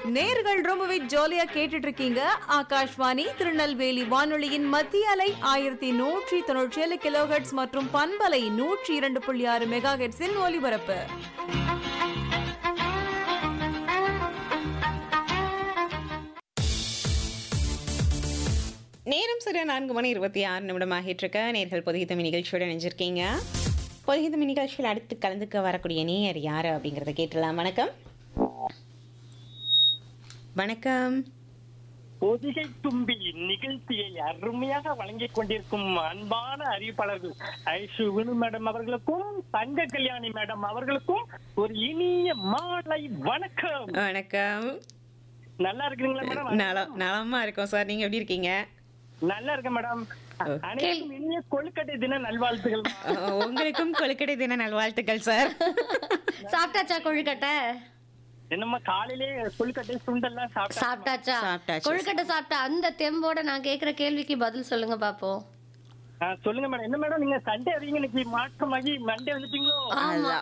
நேர்கள் ரொம்பவே ஜாலியா கேட்டுட்டு இருக்கீங்க ஆகாஷ்வாணி திருநெல்வேலி வானொலியின் மத்திய அலை ஆயிரத்தி நூற்றி தொண்ணூற்றி ஏழு கிலோஹெட்ஸ் மற்றும் பண்பலை நூற்றி இரண்டு புள்ளி ஆறு மெகா ஹெட்ஸின் ஒலிபரப்பு நேரம் சரியா நான்கு மணி இருபத்தி ஆறு நிமிடம் ஆகிட்டு இருக்க நேர்கள் பொதுகித்தமி நிகழ்ச்சியோட நினைஞ்சிருக்கீங்க பொதுகித்தமி நிகழ்ச்சியில் அடுத்து கலந்துக்க வரக்கூடிய நேயர் யாரு அப்படிங்கறத கேட்டலாம் வணக்கம் வணக்கம் பொதிகை தும்பி நிகழ்ச்சியை அருமையாக வழங்கிக் கொண்டிருக்கும் அன்பான அறிவிப்பாளர்கள் ஐஷுவினு மேடம் அவர்களுக்கும் தங்க கல்யாணி மேடம் அவர்களுக்கும் ஒரு இனிய மாலை வணக்கம் வணக்கம் நல்லா இருக்கிறீங்களா மேடம் நலம் நலமா இருக்கோம் சார் நீங்க எப்படி இருக்கீங்க நல்லா இருக்கேன் மேடம் அனைவருக்கும் இனிய கொழுக்கட்டை தின நல்வாழ்த்துகள் அஹ், உங்களுக்கும் கொழுக்கடை தின நல்வாழ்த்துக்கள் சார் சாப்பிட்டாச்சா கொழுக்கட்டை என்னம்மா காலையிலே கொழுக்கட்டை சுண்டெல்லாம் சாப்பிட்டா சாப்பிட்டாச்சா சாப்பிட்டாச்சு. கொழுக்கட்டை சாப்பிட்டா அந்த தெம்போட நான் கேக்குற கேள்விக்கு பதில் சொல்லுங்க பாப்போம் ஆ, சொல்லுங்க மேடம் என்ன மேடம் நீங்க சண்டே வரீங்க இன்னைக்கு மாற்றமாகி மண்டே வந்துட்டீங்களோ ஆமா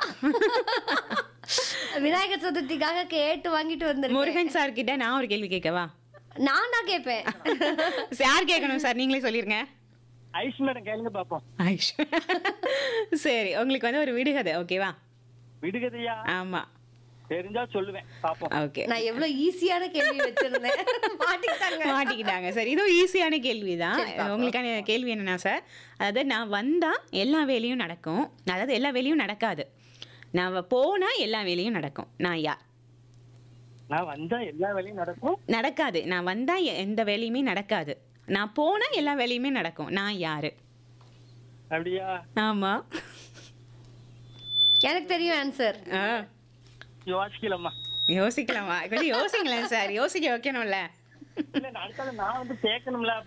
விநாயகர் சதுர்த்திக்காக கேட்டு வாங்கிட்டு வந்திருக்கேன் முருகன் சார் கிட்ட நான் ஒரு கேள்வி கேட்கவா நான் தான் கேட்பேன் யார் கேட்கணும் சார் நீங்களே சொல்லிருங்க ஐஷ் மேடம் கேளுங்க பாப்போம் ஐஷ். சரி உங்களுக்கு வந்து ஒரு விடுகதை ஓகேவா விடுகதையா ஆமா தெரிஞ்சா சொல்லுவேன் பாப்போம் ஓகே நான் எவ்வளவு ஈஸியான கேள்வி வச்சிருந்தேன் மாட்டிக்கிட்டாங்க மாட்டிக்கிட்டாங்க சார் இதுவும் ஈஸியான கேள்வி தான் சரி, பாப்போம். உங்களுக்கான கேள்வி என்னன்னா சார் அதாவது நான் வந்தா எல்லா வேலையும் நடக்கும் அதாவது எல்லா வேலையும் நடக்காது நான் வ- போனா எல்லா வேலையும் நடக்கும் நான் யார் நான் வந்தா எல்லா வேலையும் நடக்கும் நடக்காது நான் வந்தா எ- எந்த வேலையுமே நடக்காது நான் போனா எல்லா வேலையுமே நடக்கும் நான் யாரு அப்படியா ஆமா எனக்கு தெரியும் ஆன்சர் ஆ, யோசிக்கலம்மா யோசிக்கலாமா கொஞ்சம் யோசிங்களேன் சார் யோசிக்க வைக்கணும்ல இல்ல நான் அடுத்தது நான் வந்து கேட்கணும்ல